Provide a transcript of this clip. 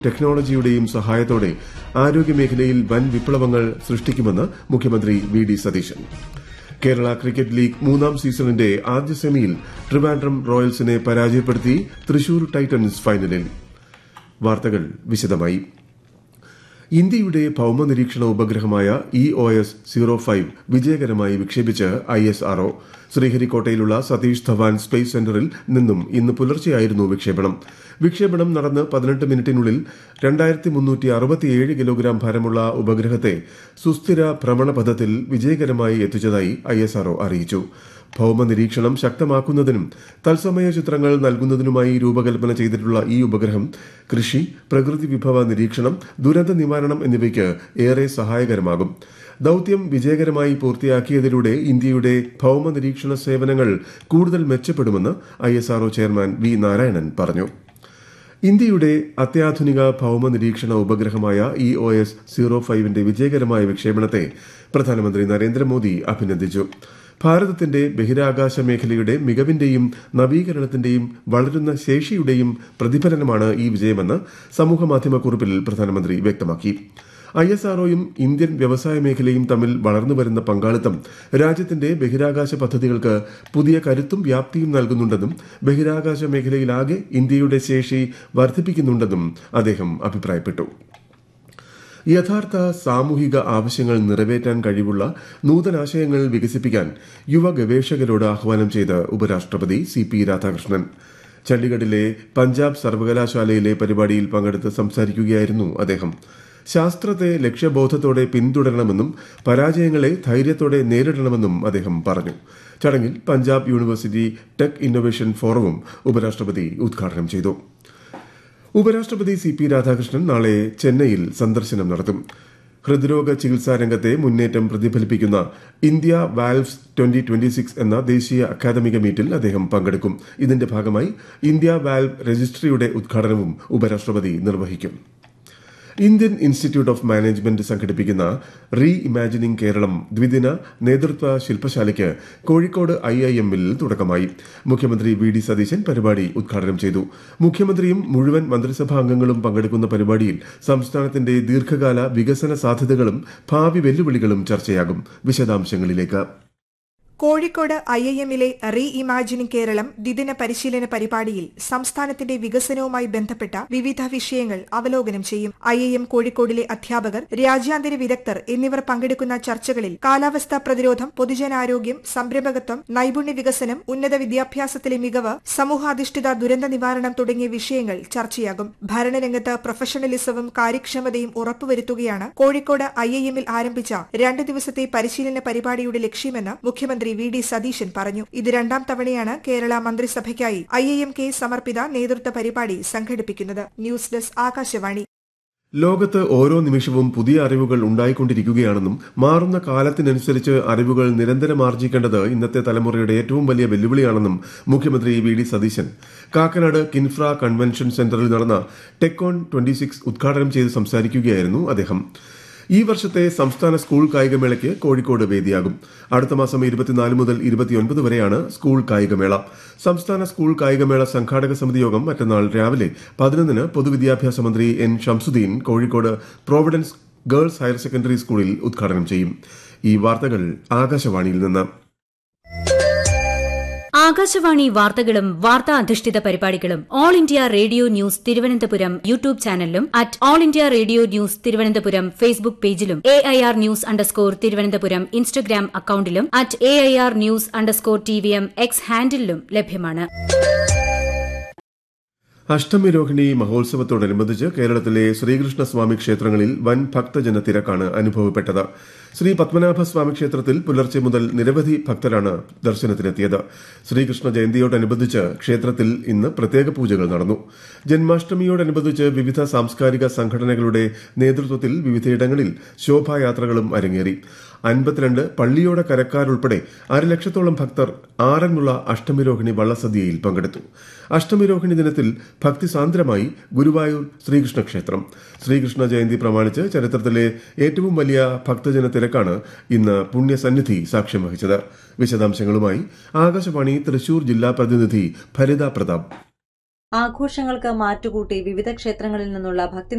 ടെക്നോളജിയുടെയും സഹായത്തോടെ ആരോഗ്യമേഖലയിൽ വൻ വിപ്ലവങ്ങൾ സൃഷ്ടിക്കുമെന്ന് മുഖ്യമന്ത്രി V D Satheesan Kerala cricket league മൂന്നാം സീസണിന്റെ ആദ്യ സെമിയിൽ ട്രിവാൻഡ്രം റോയൽസിനെ പരാജയപ്പെടുത്തി തൃശൂർ ടൈറ്റൻസ് ഫൈനലിൽ വാർത്തകൾ വിശദമായി ഇന്ത്യയുടെ ഭൌമനിരീക്ഷണ ഉപഗ്രഹമായ E O S zero five വിജയകരമായി വിക്ഷേപിച്ച് ഐ എസ് ആർഒ ശ്രീഹരിക്കോട്ടയിലുള്ള സതീഷ് ധവാൻ സ്പേസ് സെന്ററിൽ നിന്നും ഇന്ന് പുലർച്ചെയായിരുന്നു വിക്ഷേപണം വിക്ഷേപണം നടന്ന് പതിനെട്ട് മിനിറ്റിനുള്ളിൽ രണ്ടായിരത്തി മുന്നൂറ്റി അറുപത്തിയേഴ് കിലോഗ്രാം ഭാരമുള്ള ഉപഗ്രഹത്തെ സുസ്ഥിര ഭ്രമണപഥത്തിൽ വിജയകരമായി എത്തിച്ചതായി ഐ എസ് ആർഒ അറിയിച്ചു ഭൌമ നിരീക്ഷണം ശക്തമാക്കുന്നതിനും തത്സമയ ചിത്രങ്ങൾ നൽകുന്നതിനുമായി രൂപകൽപ്പന ചെയ്തിട്ടുള്ള ഈ ഉപഗ്രഹം കൃഷി പ്രകൃതി വിഭവ നിരീക്ഷണം ദുരന്ത നിവാരണം എന്നിവയ്ക്ക് ഏറെ സഹായകരമാകും ദൌത്യം വിജയകരമായി പൂർത്തിയാക്കിയതിലൂടെ ഇന്ത്യയുടെ ഭൌമ നിരീക്ഷണ സേവനങ്ങൾ കൂടുതൽ മെച്ചപ്പെടുമെന്ന് I S R O chairman V Narayanan പറഞ്ഞു ഇന്ത്യയുടെ അത്യാധുനിക ഭൌമ നിരീക്ഷണ ഉപഗ്രഹമായ ഇ ഒ എസ് സീറോ ഫൈവിന്റെ വിജയകരമായ വിക്ഷേപണത്തെ പ്രധാനമന്ത്രി നരേന്ദ്രമോദി അഭിനന്ദിച്ചു ഭാരതത്തിന്റെ ബഹിരാകാശ മേഖലയുടെ മികവിന്റെയും നവീകരണത്തിന്റെയും വളരുന്ന ശേഷിയുടെയും പ്രതിഫലനമാണ് ഈ വിജയമെന്ന് സമൂഹമാധ്യമക്കുറിപ്പിൽ പ്രധാനമന്ത്രി വ്യക്തമാക്കി ഐ എസ് ആർഒയും ഇന്ത്യൻ വ്യവസായ മേഖലയും തമ്മിൽ വളർന്നുവരുന്ന പങ്കാളിത്തം രാജ്യത്തിന്റെ ബഹിരാകാശ പദ്ധതികൾക്ക് പുതിയ കരുത്തും വ്യാപ്തിയും നൽകുന്നുണ്ടെന്നും ബഹിരാകാശ മേഖലയിലാകെ ഇന്ത്യയുടെ ശേഷി വർദ്ധിപ്പിക്കുന്നുണ്ടെന്നും അദ്ദേഹം അഭിപ്രായപ്പെട്ടു യഥാർത്ഥ സാമൂഹിക ആവശ്യങ്ങൾ നിറവേറ്റാൻ കഴിവുള്ള നൂതനാശയങ്ങൾ വികസിപ്പിക്കാൻ യുവ ഗവേഷകരോട് ആഹ്വാനം ചെയ്ത് ഉപരാഷ്ട്രപതി സി പി രാധാകൃഷ്ണൻ ചണ്ഡീഗഡിലെ പഞ്ചാബ് സർവകലാശാലയിലെ പരിപാടിയിൽ പങ്കെടുത്ത് സംസാരിക്കുകയായിരുന്നു അദ്ദേഹം ശാസ്ത്രത്തെ ലക്ഷ്യബോധത്തോടെ പിന്തുടരണമെന്നും പരാജയങ്ങളെ ധൈര്യത്തോടെ നേരിടണമെന്നും അദ്ദേഹം പറഞ്ഞു ചടങ്ങിൽ പഞ്ചാബ് യൂണിവേഴ്സിറ്റി ടെക് ഇന്നൊവേഷൻ ഫോറവും ഉപരാഷ്ട്രപതി ഉദ്ഘാടനം ചെയ്തു ഉപരാഷ്ട്രപതി സി പി രാധാകൃഷ്ണൻ നാളെ ചെന്നൈയിൽ സന്ദർശനം നടത്തും ഹൃദ്രോഗ ചികിത്സാ രംഗത്തെ മുന്നേറ്റം പ്രതിഫലിപ്പിക്കുന്ന India valves twenty twenty six എന്ന ദേശീയ അക്കാദമിക മീറ്റിൽ അദ്ദേഹം പങ്കെടുക്കും ഇതിന്റെ ഭാഗമായി ഇന്ത്യ വാൽവ് രജിസ്ട്രിയുടെ ഉദ്ഘാടനവും ഉപരാഷ്ട്രപതി നിർവഹിക്കും ഇന്ത്യൻ ഇൻസ്റ്റിറ്റ്യൂട്ട് ഓഫ് മാനേജ്മെന്റ് സംഘടിപ്പിക്കുന്ന റീ ഇമാജിനിംഗ് കേരളം ദ്വിദിന നേതൃത്വ ശില്പശാലയ്ക്ക് കോഴിക്കോട് ഐ ഐ എമ്മിൽ തുടക്കമായി മുഖ്യമന്ത്രി വി ഡി സതീശൻ പരിപാടി ഉദ്ഘാടനം ചെയ്തു മുഖ്യമന്ത്രിയും മുഴുവൻ മന്ത്രിസഭാ അംഗങ്ങളും പങ്കെടുക്കുന്ന പരിപാടിയിൽ സംസ്ഥാനത്തിന്റെ ദീർഘകാല വികസന സാധ്യതകളും ഭാവി വെല്ലുവിളികളും ചർച്ചയാകും വിശദാംശങ്ങളിലേക്ക് കോഴിക്കോട് ഐ ഐ എമ്മിലെ റീ ഇമാജിനിംഗ് കേരളം ദ്വിദിന പരിശീലന പരിപാടിയിൽ സംസ്ഥാനത്തിന്റെ വികസനവുമായി ബന്ധപ്പെട്ട വിവിധ വിഷയങ്ങൾ അവലോകനം ചെയ്യും ഐ ഐ എം കോഴിക്കോടിലെ അധ്യാപകർ രാജ്യാന്തര വിദഗ്ധർ എന്നിവർ പങ്കെടുക്കുന്ന ചർച്ചകളിൽ കാലാവസ്ഥാ പ്രതിരോധം പൊതുജനാരോഗ്യം സംരംഭകത്വം നൈപുണ്യ വികസനം ഉന്നത വിദ്യാഭ്യാസത്തിലെ മികവ് സമൂഹാധിഷ്ഠിത ദുരന്ത നിവാരണം തുടങ്ങിയ വിഷയങ്ങൾ ചർച്ചയാകും ഭരണരംഗത്ത് പ്രൊഫഷണലിസവും കാര്യക്ഷമതയും ഉറപ്പുവരുത്തുകയാണ് കോഴിക്കോട് ഐ ഐ എമ്മിൽ ആരംഭിച്ച രണ്ട് ദിവസത്തെ പരിശീലന പരിപാടിയുടെ ലക്ഷ്യമെന്ന് മുഖ്യമന്ത്രി വി ഡി സതീശൻ പറഞ്ഞു ഇത് രണ്ടാം തവണയാണ് കേരള മന്ത്രിസഭയ്ക്കായി ഐ ഐ എം കെ സമർപ്പിത നേതൃത്വ പരിപാടി സംഘടിപ്പിക്കുന്നത് ന്യൂസ് ഡെസ്ക് ആകാശവാണി ലോകത്ത് ഓരോ നിമിഷവും പുതിയ അറിവുകൾ ഉണ്ടായിക്കൊണ്ടിരിക്കുകയാണെന്നും മാറുന്ന കാലത്തിനനുസരിച്ച് അറിവുകൾ നിരന്തരം ആർജിക്കേണ്ടത് ഇന്നത്തെ തലമുറയുടെ ഏറ്റവും വലിയ വെല്ലുവിളിയാണെന്നും മുഖ്യമന്ത്രി V D Satheesan Kakkanad Kinfra convention സെന്ററിൽ നടന്ന ടെക്കോൺ ട്വന്റി സിക്സ് ഉദ്ഘാടനം ചെയ്ത് സംസാരിക്കുകയായിരുന്നു അദ്ദേഹം ഈ വർഷത്തെ സംസ്ഥാന സ്കൂൾ കായികമേളയ്ക്ക് കോഴിക്കോട് വേദിയാകും അടുത്ത മാസം ഇരുപത്തിനാല് മുതൽ ഇരുപത്തിയൊൻപത് വരെയാണ് സ്കൂൾ കായികമേള സംസ്ഥാന സ്കൂൾ കായികമേള സംഘാടക സമിതി യോഗം മറ്റന്നാൾ രാവിലെ പതിനൊന്നിന് പൊതുവിദ്യാഭ്യാസ മന്ത്രി N Shamsuddin Kozhikode providence girls higher secondary സ്കൂളിൽ ഉദ്ഘാടനം ചെയ്യും ഈ വാർത്തകൾ ആകാശവാണിയിൽ നിന്ന് ആകാശവാണി വാർത്തകളും വാർത്താ അധിഷ്ഠിത പരിപാടികളും all India radio news Thiruvananthapuram YouTube ചാനലിലും at all India radio news Thiruvananthapuram Facebook പേജിലും A I R news underscore Thiruvananthapuram Instagram അക്കൌണ്ടിലും at A I R news underscore T V M X ഹാൻഡിലും ലഭ്യമാണ് അഷ്ടമിരോഹിണി മഹോത്സവത്തോടനുബന്ധിച്ച് കേരളത്തിലെ ശ്രീകൃഷ്ണസ്വാമി ക്ഷേത്രങ്ങളിൽ വൻ ഭക്തജന തിരക്കാണ് അനുഭവപ്പെട്ടത് ശ്രീ പത്മനാഭസ്വാമി ക്ഷേത്രത്തിൽ പുലർച്ചെ മുതൽ നിരവധി ഭക്തരാണ് ദർശനത്തിനെത്തിയത് ശ്രീകൃഷ്ണ ജയന്തിയോടനുബന്ധിച്ച് ക്ഷേത്രത്തിൽ ഇന്ന് പ്രത്യേക പൂജകൾ നടന്നു ജന്മാഷ്ടമിയോടനുബന്ധിച്ച് വിവിധ സാംസ്കാരിക സംഘടനകളുടെ നേതൃത്വത്തിൽ വിവിധയിടങ്ങളിൽ ശോഭായാത്രകളും അരങ്ങേറി അൻപത്തിരണ്ട് പള്ളിയോട കരക്കാരുൾപ്പെടെ അരലക്ഷത്തോളം ഭക്തർ ആറന്മുള അഷ്ടമിരോഹിണി വള്ളസദ്യയിൽ പങ്കെടുത്തു അഷ്ടമിരോഹിണി ദിനത്തിൽ ഭക്തിസാന്ദ്രമായി ഗുരുവായൂർ ശ്രീകൃഷ്ണ ക്ഷേത്രം ശ്രീകൃഷ്ണ ജയന്തി പ്രമാണിച്ച് ചരിത്രത്തിലെ ഏറ്റവും വലിയ ഭക്തജന തിരക്കാണ് ഇന്ന് പുണ്യസന്നിധി സാക്ഷ്യം വഹിച്ചത് വിശദാംശങ്ങളുമായി ആകാശവാണി തൃശൂർ ജില്ലാ പ്രതിനിധി ഭരിത പ്രതാപ് ആഘോഷങ്ങൾക്ക് മാറ്റുകൂട്ടി വിവിധ ക്ഷേത്രങ്ങളിൽ നിന്നുള്ള ഭക്തി